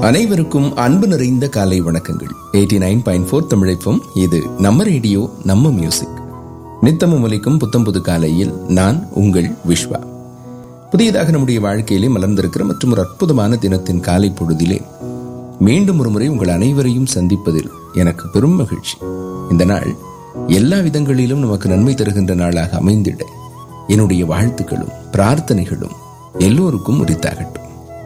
அனைவருக்கும் அன்பு நிறைந்த காலை வணக்கங்கள் எயிட்டி நைன் பாயிண்ட் ஃபோர் தமிழைப்பும் இது நம்ம ரேடியோ நம்ம மியூசிக் நித்தமும் ஒலிக்கும் புத்தம் புது காலையில் நான் உங்கள் விஸ்வா புதியதாக நம்முடைய வாழ்க்கையிலே மலர்ந்திருக்கிற மற்றும் ஒரு அற்புதமான தினத்தின் காலை பொழுதிலே மீண்டும் ஒரு முறை உங்கள் அனைவரையும் சந்திப்பதில் எனக்கு பெரும் மகிழ்ச்சி இந்த நாள் எல்லா விதங்களிலும் நமக்கு நன்மை தருகின்ற நாளாக அமைந்திட என்னுடைய வாழ்த்துக்களும் பிரார்த்தனைகளும் எல்லோருக்கும் உரித்தாகட்டும்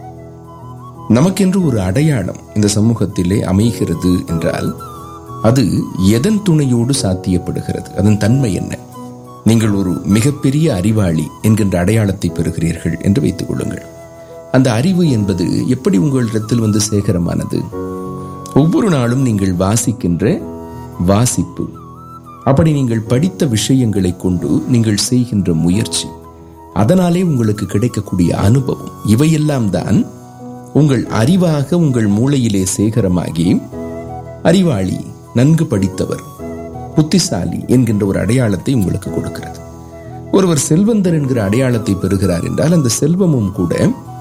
நமக்கென்று ஒரு அடையாளம் இந்த சமூகத்திலே அமைகிறது என்றால் அது எதன் துணையோடு சாத்தியப்படுகிறது அதன் தன்மை என்ன நீங்கள் ஒரு மிகப்பெரிய அறிவாளி என்கின்ற அடையாளத்தை பெறுகிறீர்கள் என்று வைத்துக் கொள்ளுங்கள் அந்த அறிவு என்பது எப்படி உங்களிடத்தில் வந்து சேகரமானது ஒவ்வொரு நாளும் நீங்கள் வாசிக்கின்ற வாசிப்பு அப்படி நீங்கள் படித்த விஷயங்களை கொண்டு நீங்கள் செய்கின்ற முயற்சி அதனாலே உங்களுக்கு கிடைக்கக்கூடிய அனுபவம் இவையெல்லாம் தான் உங்கள் அறிவாக உங்கள் மூளையிலே சேகரமாகி அறிவாளி நன்கு படித்தவர் புத்திசாலி என்கின்ற ஒரு அடையாளத்தை உங்களுக்கு கொடுக்கிறது ஒருவர் செல்வந்தர் என்கிற அடையாளத்தை பெறுகிறார் என்றால் அந்த செல்வமும் கூட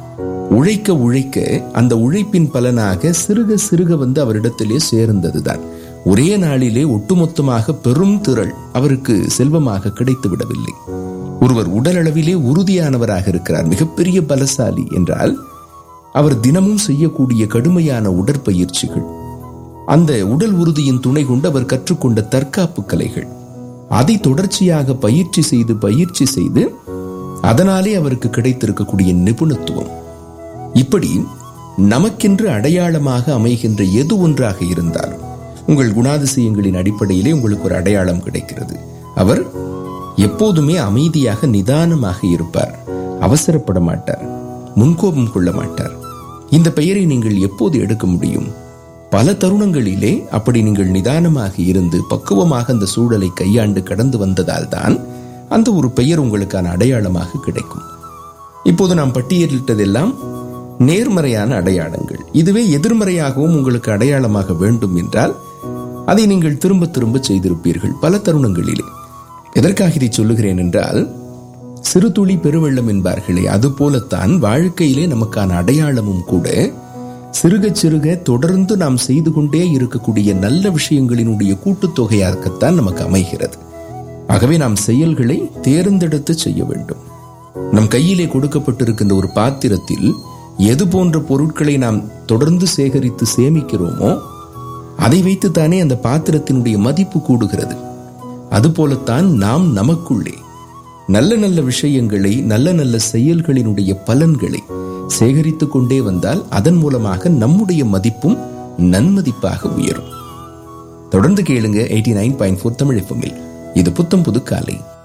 உழைக்க உழைக்க அந்த உழைப்பின் பலனாக சிறுக சிறுக வந்து அவரிடத்திலே சேர்ந்ததுதான் ஒரே நாளிலே ஒட்டுமொத்தமாக பெரும் திரள் அவருக்கு செல்வமாக கிடைத்து விடவில்லை ஒருவர் உடலளவிலே உறுதியானவராக இருக்கிறார் மிகப்பெரிய பலசாலி என்றால் அவர் தினமும் செய்யக்கூடிய கடுமையான உடற்பயிற்சிகள் அந்த உடல் உறுதியின் துணை கொண்டு அவர் கற்றுக்கொண்ட தற்காப்பு கலைகள் அதை தொடர்ச்சியாக பயிற்சி செய்து பயிற்சி செய்து அதனாலே அவருக்கு கிடைத்திருக்கக்கூடிய நிபுணத்துவம் இப்படி நமக்கென்று அடையாளமாக அமைகின்ற எது ஒன்றாக இருந்தாலும் உங்கள் குணாதிசயங்களின் அடிப்படையிலே உங்களுக்கு ஒரு அடையாளம் கிடைக்கிறது அவர் எப்போதுமே அமைதியாக நிதானமாக இருப்பார் அவசரப்பட மாட்டார் முன்கோபம் கொள்ள மாட்டார் இந்த பெயரை நீங்கள் எப்போது எடுக்க முடியும் பல தருணங்களிலே அப்படி நீங்கள் நிதானமாக இருந்து பக்குவமாக அந்த சூழலை கையாண்டு கடந்து வந்ததால் தான் அந்த ஒரு பெயர் உங்களுக்கான அடையாளமாக கிடைக்கும் இப்போது நாம் பட்டியலிட்டதெல்லாம் நேர்மறையான அடையாளங்கள் இதுவே எதிர்மறையாகவும் உங்களுக்கு அடையாளமாக வேண்டும் என்றால் அதை நீங்கள் திரும்ப திரும்ப செய்திருப்பீர்கள் பல தருணங்களிலே எதற்காக இதை சொல்லுகிறேன் என்றால் சிறு துளி பெருவெள்ளம் என்பார்களே அது போலத்தான் வாழ்க்கையிலே நமக்கான அடையாளமும் கூட சிறுக சிறுக தொடர்ந்து நாம் செய்து கொண்டே இருக்கக்கூடிய நல்ல விஷயங்களினுடைய கூட்டுத்தொகையாகத்தான் நமக்கு அமைகிறது ஆகவே நாம் செயல்களை தேர்ந்தெடுத்து செய்ய வேண்டும் நம் கையிலே கொடுக்கப்பட்டிருக்கின்ற ஒரு பாத்திரத்தில் எது போன்ற பொருட்களை நாம் தொடர்ந்து சேகரித்து சேமிக்கிறோமோ அதை வைத்துத்தானே அந்த பாத்திரத்தினுடைய மதிப்பு கூடுகிறது அதுபோலத்தான் நாம் நமக்குள்ளே நல்ல நல்ல விஷயங்களை நல்ல நல்ல செயல்களினுடைய பலன்களை சேகரித்துக் கொண்டே வந்தால் அதன் மூலமாக நம்முடைய மதிப்பும் நன்மதிப்பாக உயரும் தொடர்ந்து கேளுங்க eighty nine point four Tamil இது புத்தம் புது காலை